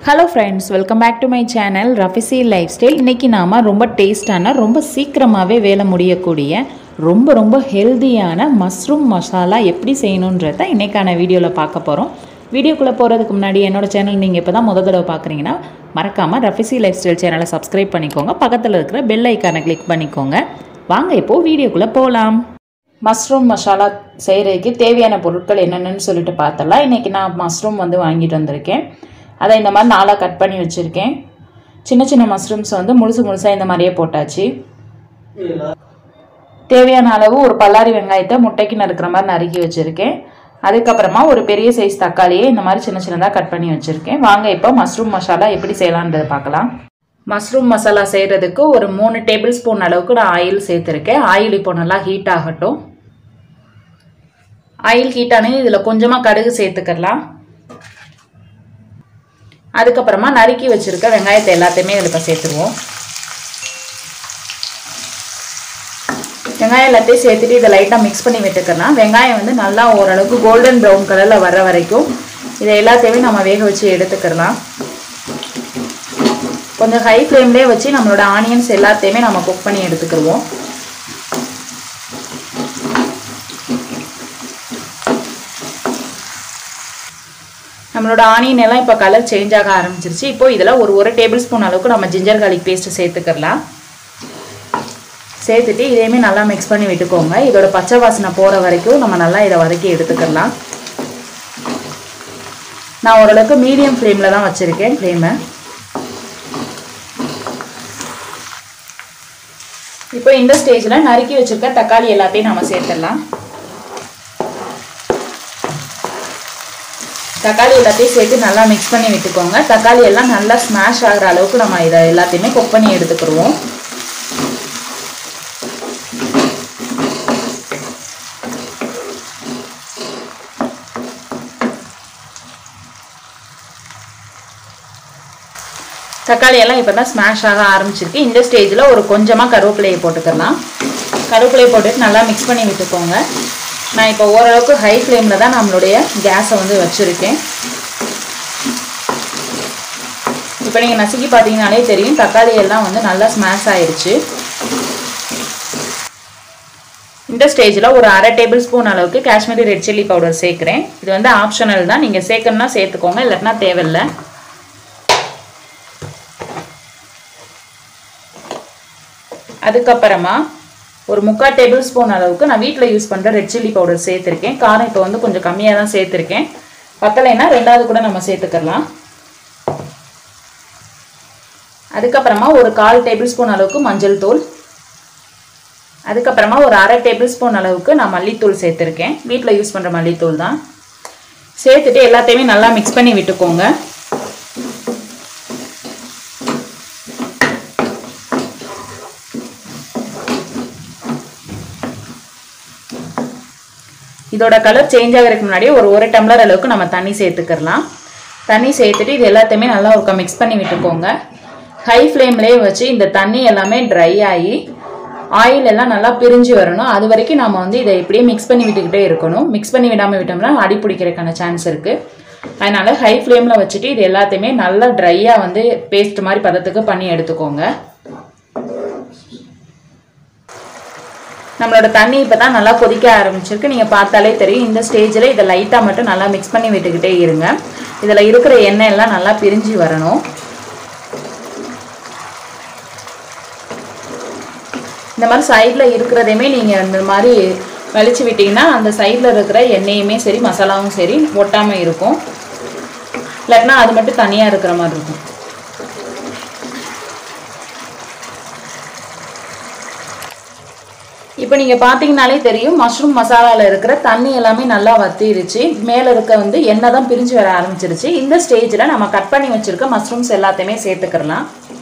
hello friends welcome back to my channel ரஃபிசி lifestyle இன்றைக்கி நாம் ரொம்ப டேஸ்டான ரொம்ப சீக்கிரமாகவே வேலை முடியக்கூடிய ரொம்ப ரொம்ப ஹெல்தியான மஷ்ரூம் மசாலா எப்படி செய்யணுன்றத இன்றைக்கான வீடியோவில் பார்க்க போகிறோம் வீடியோக்குள்ளே போகிறதுக்கு முன்னாடி என்னோட சேனல் நீங்கள் இப்போ தான் முத தடவை பார்க்குறீங்கன்னா மறக்காமல் ரஃபிசி லைஃப் ஸ்டைல் சேனலை சப்ஸ்கிரைப் பண்ணிக்கோங்க பக்கத்தில் இருக்கிற பெல் ஐக்கானை கிளிக் பண்ணிக்கோங்க வாங்க இப்போது வீடியோக்குள்ளே போகலாம் மஷ்ரூம் மசாலா செய்கிறதுக்கு தேவையான பொருட்கள் என்னென்னு சொல்லிட்டு பார்த்தலாம் இன்றைக்கி நான் மஷ்ரூம் வந்து வாங்கிட்டு வந்திருக்கேன் அதை இந்த மாதிரி நாளாக கட் பண்ணி வச்சுருக்கேன் சின்ன சின்ன மஷ்ரூம்ஸ் வந்து முழுசு முழுசாக இந்த மாதிரியே போட்டாச்சு தேவையான அளவு ஒரு பல்லாரி வெங்காயத்தை முட்டைக்கு நறுக்கிற மாதிரி நறுக்கி வச்சுருக்கேன் அதுக்கப்புறமா ஒரு பெரிய சைஸ் தக்காளியை இந்த மாதிரி சின்ன சின்னதாக கட் பண்ணி வச்சுருக்கேன் வாங்க இப்போ மஷ்ரூம் மசாலா எப்படி செய்யலான்றதை பார்க்கலாம் மஷ்ரூம் மசாலா செய்கிறதுக்கு ஒரு மூணு டேபிள் ஸ்பூன் அளவுக்கு நான் ஆயில் சேர்த்துருக்கேன் ஆயில் இப்போ நல்லா ஹீட் ஆகட்டும் ஆயில் ஹீட் ஆனது இதில் கொஞ்சமாக கடுகு சேர்த்துக்கலாம் அதுக்கப்புறமா நறுக்கி வச்சுருக்க வெங்காயத்தை எல்லாத்தையுமே இதில் இப்போ சேர்த்துருவோம் வெங்காயம் எல்லாத்தையும் சேர்த்துட்டு இதை லைட்டாக மிக்ஸ் பண்ணி விட்டுக்கலாம் வெங்காயம் வந்து நல்லா ஓரளவுக்கு கோல்டன் ப்ரௌன் கலரில் வர வரைக்கும் இதை எல்லாத்தையுமே நம்ம வேக வச்சு எடுத்துக்கலாம் கொஞ்சம் ஹை ஃப்ளேம்லேயே வச்சு நம்மளோட ஆனியன்ஸ் எல்லாத்தையுமே நம்ம குக் பண்ணி எடுத்துக்கிடுவோம் நம்மளோட ஆனியன் எல்லாம் இப்போ கலர் சேஞ்ச் ஆக ஆரம்பிச்சிருச்சு இப்போ இதில் ஒரு ஒரு டேபிள் ஸ்பூன் அளவுக்கு நம்ம ஜிஞ்சர் கார்லிக் பேஸ்ட்டு சேர்த்துக்கலாம் சேர்த்துட்டு இதையுமே நல்லா மிக்ஸ் பண்ணி விட்டுக்கோங்க இதோட பச்சை வாசனை போகிற வரைக்கும் நம்ம நல்லா இதை வதக்கி எடுத்துக்கலாம் நான் ஓரளவுக்கு மீடியம் ஃப்ளேமில் தான் வச்சுருக்கேன் ஃப்ளேமை இப்போ இந்த ஸ்டேஜில் நறுக்கி வச்சுருக்க தக்காளி எல்லாத்தையும் நம்ம சேர்த்துடலாம் தக்காளி எல்லாத்தையும் சேர்த்து நல்லா மிக்ஸ் பண்ணி விட்டுக்கோங்க தக்காளி எல்லாம் நல்லா ஸ்மாஷ் ஆகிற அளவுக்கு நம்ம இதை எல்லாத்தையுமே குக் பண்ணி எடுத்துக்கிடுவோம் தக்காளி எல்லாம் இப்போ தான் ஸ்மாஷ் ஆக ஆரம்பிச்சிருக்கு இந்த ஸ்டேஜில் ஒரு கொஞ்சமாக கருவேப்பிலையை போட்டுக்கலாம் கருவேப்பிலையை போட்டுட்டு நல்லா மிக்ஸ் பண்ணி விட்டுக்கோங்க நான் இப்போ ஓரளவுக்கு ஹை ஃப்ளேமில் தான் நம்மளுடைய கேஸை வந்து வச்சுருக்கேன் இப்போ நீங்கள் நசுக்கி பார்த்தீங்கனாலே தெரியும் தக்காளி எல்லாம் வந்து நல்லா ஸ்மாஷ் ஆயிடுச்சு இந்த ஸ்டேஜில் ஒரு அரை டேபிள் ஸ்பூன் அளவுக்கு காஷ்மீரி ரெட் சில்லி பவுடர் சேர்க்குறேன் இது வந்து ஆப்ஷனல் தான் நீங்கள் சேர்க்கணும்னா சேர்த்துக்கோங்க இல்லைன்னா தேவையில்லை அதுக்கப்புறமா ஒரு முக்கால் டேபிள் ஸ்பூன் அளவுக்கு நான் வீட்டில் யூஸ் பண்ணுற ரெட் சில்லி பவுடர் சேர்த்துருக்கேன் காரம் இப்போ வந்து கொஞ்சம் கம்மியாக தான் சேர்த்துருக்கேன் பத்தலைன்னா ரெண்டாவது கூட நம்ம சேர்த்துக்கலாம் அதுக்கப்புறமா ஒரு கால் டேபிள் ஸ்பூன் அளவுக்கு மஞ்சள் தூள் அதுக்கப்புறமா ஒரு அரை டேபிள் ஸ்பூன் அளவுக்கு நான் மல்லித்தூள் சேர்த்துருக்கேன் வீட்டில் யூஸ் பண்ணுற மல்லித்தூள் தான் சேர்த்துட்டு எல்லாத்தையுமே நல்லா மிக்ஸ் பண்ணி விட்டுக்கோங்க இதோட கலர் சேஞ்ச் ஆகிறதுக்கு முன்னாடி ஒரு ஒரு டம்ளர் அளவுக்கு நம்ம தண்ணி சேர்த்துக்கலாம் தண்ணி சேர்த்துட்டு இது எல்லாத்தையுமே நல்லா ஒரு மிக்ஸ் பண்ணி விட்டுக்கோங்க ஹை ஃப்ளேம்லேயே வச்சு இந்த தண்ணி எல்லாமே ட்ரை ஆகி ஆயில் எல்லாம் நல்லா பிரிஞ்சு வரணும் அது வரைக்கும் நம்ம வந்து இதை இப்படியே மிக்ஸ் பண்ணி விட்டுக்கிட்டே இருக்கணும் மிக்ஸ் பண்ணி விடாமல் விட்டோம்னா அடி பிடிக்கிறதுக்கான சான்ஸ் இருக்குது அதனால் ஹை ஃப்ளேமில் வச்சுட்டு இது எல்லாத்தையுமே நல்லா ட்ரையாக வந்து பேஸ்ட் மாதிரி பதத்துக்கு பண்ணி எடுத்துக்கோங்க நம்மளோட தண்ணி இப்போ தான் நல்லா கொதிக்க ஆரம்பிச்சிருக்கு நீங்கள் பார்த்தாலே தெரியும் இந்த ஸ்டேஜில் இதை லைட்டாக மட்டும் நல்லா மிக்ஸ் பண்ணி விட்டுக்கிட்டே இருங்க இதில் இருக்கிற எண்ணெய் எல்லாம் நல்லா பிரிஞ்சு வரணும் இந்த மாதிரி சைடில் இருக்கிறதையுமே நீங்கள் இந்த மாதிரி வலிச்சு விட்டிங்கன்னா அந்த சைடில் இருக்கிற எண்ணெயுமே சரி மசாலாவும் சரி ஒட்டாமல் இருக்கும் இல்லாட்டினா அது மட்டும் தனியாக இருக்கிற மாதிரி இருக்கும் இப்போ நீங்கள் பார்த்தீங்கனாலே தெரியும் மஷ்ரூம் மசாலாவில் இருக்கிற தண்ணி எல்லாமே நல்லா வத்திருச்சு மேலே இருக்க வந்து எண்ணெய் தான் பிரிஞ்சு வர ஆரம்பிச்சிருச்சு இந்த ஸ்டேஜில் நம்ம கட் பண்ணி வச்சுருக்க மஷ்ரூம்ஸ் எல்லாத்தையுமே சேர்த்துக்கிறலாம்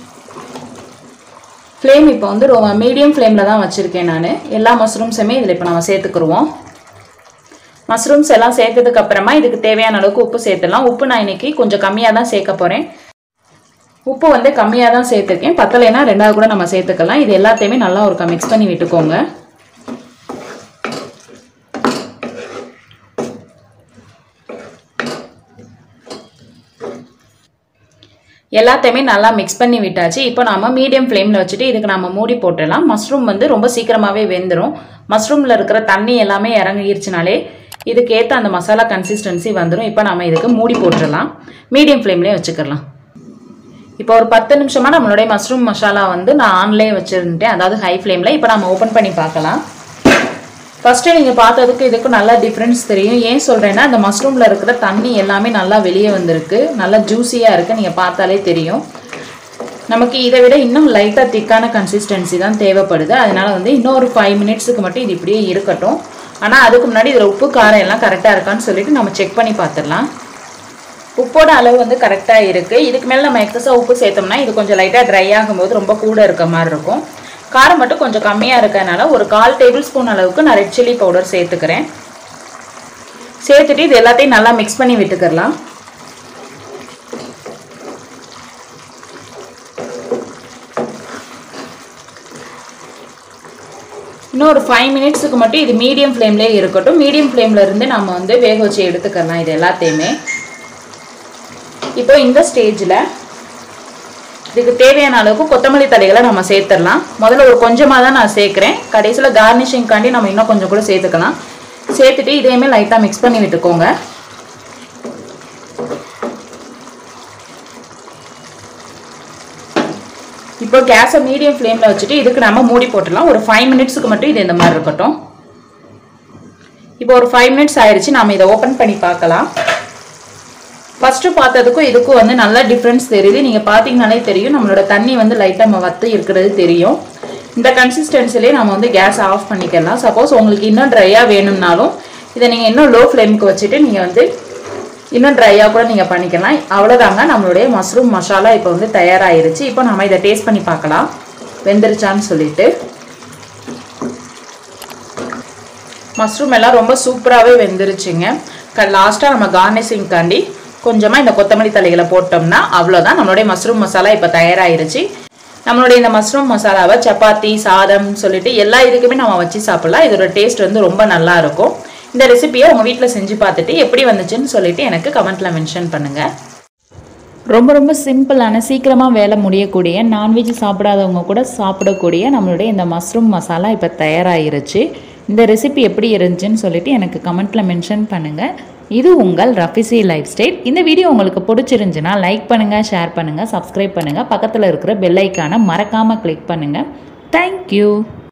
ஃப்ளேம் இப்போ வந்து ரொம்ப மீடியம் ஃப்ளேமில் தான் வச்சுருக்கேன் நான் எல்லா மஷ்ரூம்ஸுமே இதில் இப்போ நம்ம சேர்த்துக்குருவோம் மஷ்ரூம்ஸ் எல்லாம் சேர்த்ததுக்கு அப்புறமா இதுக்கு தேவையான அளவுக்கு உப்பு சேர்த்துடலாம் உப்பு நான் இன்னைக்கு கொஞ்சம் கம்மியாக தான் சேர்க்க போகிறேன் உப்பு வந்து கம்மியாக தான் சேர்த்துருக்கேன் பத்தலைன்னா ரெண்டாவது கூட நம்ம சேர்த்துக்கலாம் இது எல்லாத்தையுமே நல்லா ஒரு மிக்ஸ் பண்ணி விட்டுக்கோங்க எல்லாத்தையுமே நல்லா மிக்ஸ் பண்ணி விட்டாச்சு இப்போ நாம மீடியம் ஃப்ளேமில் வச்சுட்டு இதுக்கு நம்ம மூடி போட்டுடலாம் மஷ்ரூம் வந்து ரொம்ப சீக்கிரமாகவே வெந்துடும் மஷ்ரூமில் இருக்கிற தண்ணி எல்லாமே இறங்கிருச்சுனாலே இதுக்கு ஏற்ற அந்த மசாலா கன்சிஸ்டன்சி வந்துடும் இப்போ நம்ம இதுக்கு மூடி போட்டுடலாம் மீடியம் ஃப்ளேம்லேயே வச்சுக்கலாம் இப்போ ஒரு பத்து நிமிஷமாக நம்மளுடைய மஷ்ரூம் மசாலா வந்து நான் ஆன்லேயே வச்சுருந்தேன் அதாவது ஹை ஃப்ளேமில் இப்போ நம்ம ஓப்பன் பண்ணி பார்க்கலாம் ஃபஸ்ட்டு நீங்கள் பார்த்ததுக்கு இதுக்கு நல்லா டிஃப்ரென்ஸ் தெரியும் ஏன் சொல்கிறேன்னா இந்த மஷ்ரூமில் இருக்கிற தண்ணி எல்லாமே நல்லா வெளியே வந்திருக்கு நல்லா ஜூஸியாக இருக்குது நீங்கள் பார்த்தாலே தெரியும் நமக்கு இதை விட இன்னும் லைட்டாக திக்கான கன்சிஸ்டன்சி தான் தேவைப்படுது அதனால் வந்து இன்னும் ஒரு ஃபைவ் மினிட்ஸுக்கு மட்டும் இது இப்படியே இருக்கட்டும் ஆனால் அதுக்கு முன்னாடி இதில் உப்பு காரம் எல்லாம் கரெக்டாக இருக்கான்னு சொல்லிட்டு நம்ம செக் பண்ணி பார்த்துடலாம் உப்போட அளவு வந்து கரெக்டாக இருக்குது இதுக்கு மேலே நம்ம எக்ஸஸாக உப்பு சேர்த்தோம்னா இது கொஞ்சம் லைட்டாக ட்ரை ஆகும்போது ரொம்ப கூட இருக்க மாதிரி இருக்கும் காரம் மட்டும் கொஞ்சம் கம்மியாக இருக்கறனால ஒரு கால் டேபிள் ஸ்பூன் அளவுக்கு நான் ரெட் சில்லி பவுடர் சேர்த்துக்கிறேன் சேர்த்துட்டு இது எல்லாத்தையும் நல்லா மிக்ஸ் பண்ணி விட்டுக்கிறலாம் இன்னும் ஒரு ஃபைவ் மினிட்ஸுக்கு மட்டும் இது மீடியம் ஃப்ளேம்லேயே இருக்கட்டும் மீடியம் ஃப்ளேமில் இருந்து நம்ம வந்து வேக வச்சு எடுத்துக்கலாம் இது எல்லாத்தையுமே இப்போ இந்த ஸ்டேஜில் இதுக்கு தேவையான அளவுக்கு கொத்தமல்லி தலைகளை நம்ம சேர்த்துடலாம் முதல்ல ஒரு கொஞ்சமாக தான் நான் சேர்க்குறேன் கடைசியில் கார்னிஷிங்காண்டி நம்ம இன்னும் கொஞ்சம் கூட சேர்த்துக்கலாம் சேர்த்துட்டு இதையுமே லைட்டாக மிக்ஸ் பண்ணி விட்டுக்கோங்க இப்போ கேஸை மீடியம் ஃப்ளேமில் வச்சுட்டு இதுக்கு நம்ம மூடி போட்டுடலாம் ஒரு ஃபைவ் மினிட்ஸுக்கு மட்டும் இது இந்த மாதிரி இருக்கட்டும் இப்போ ஒரு ஃபைவ் மினிட்ஸ் ஆயிடுச்சு நாம் இதை ஓப்பன் பண்ணி பார்க்கலாம் ஃபஸ்ட்டு பார்த்ததுக்கும் இதுக்கும் வந்து நல்ல டிஃப்ரென்ஸ் தெரியுது நீங்கள் பார்த்தீங்கனாலே தெரியும் நம்மளோட தண்ணி வந்து லைட்டாக நம்ம வத்து இருக்கிறது தெரியும் இந்த கன்சிஸ்டன்சிலே நம்ம வந்து கேஸ் ஆஃப் பண்ணிக்கலாம் சப்போஸ் உங்களுக்கு இன்னும் ட்ரையாக வேணும்னாலும் இதை நீங்கள் இன்னும் லோ ஃப்ளேமுக்கு வச்சுட்டு நீங்கள் வந்து இன்னும் ட்ரையாக கூட நீங்கள் பண்ணிக்கலாம் அவ்வளோதாங்க நம்மளுடைய மஷ்ரூம் மசாலா இப்போ வந்து தயாராகிருச்சு இப்போ நம்ம இதை டேஸ்ட் பண்ணி பார்க்கலாம் வெந்துருச்சான்னு சொல்லிட்டு மஷ்ரூம் எல்லாம் ரொம்ப சூப்பராகவே வெந்துருச்சுங்க க லாஸ்ட்டாக நம்ம கார்னிஷிங்காண்டி கொஞ்சமாக இந்த கொத்தமல்லி தலைகளை போட்டோம்னா அவ்வளோதான் நம்மளுடைய மஷ்ரூம் மசாலா இப்போ தயாராகிருச்சு நம்மளுடைய இந்த மஷ்ரூம் மசாலாவை சப்பாத்தி சாதம் சொல்லிட்டு எல்லா இதுக்குமே நம்ம வச்சு சாப்பிடலாம் இதோட டேஸ்ட் வந்து ரொம்ப நல்லா இருக்கும் இந்த ரெசிபியை உங்கள் வீட்டில் செஞ்சு பார்த்துட்டு எப்படி வந்துச்சுன்னு சொல்லிட்டு எனக்கு கமெண்ட்டில் மென்ஷன் பண்ணுங்கள் ரொம்ப ரொம்ப சிம்பிளான சீக்கிரமாக வேலை முடியக்கூடிய நான்வெஜ் சாப்பிடாதவங்க கூட சாப்பிடக்கூடிய நம்மளுடைய இந்த மஷ்ரூம் மசாலா இப்போ தயாராகிருச்சு இந்த ரெசிபி எப்படி இருந்துச்சுன்னு சொல்லிட்டு எனக்கு கமெண்ட்டில் மென்ஷன் பண்ணுங்கள் இது உங்கள் ரஃபிசி லைஃப் ஸ்டைல் இந்த வீடியோ உங்களுக்கு பிடிச்சிருந்துச்சுன்னா லைக் பண்ணுங்கள் ஷேர் பண்ணுங்கள் சப்ஸ்கிரைப் பண்ணுங்கள் பக்கத்தில் இருக்கிற பெல் ஐக்கானை மறக்காமல் கிளிக் பண்ணுங்கள் தேங்க்யூ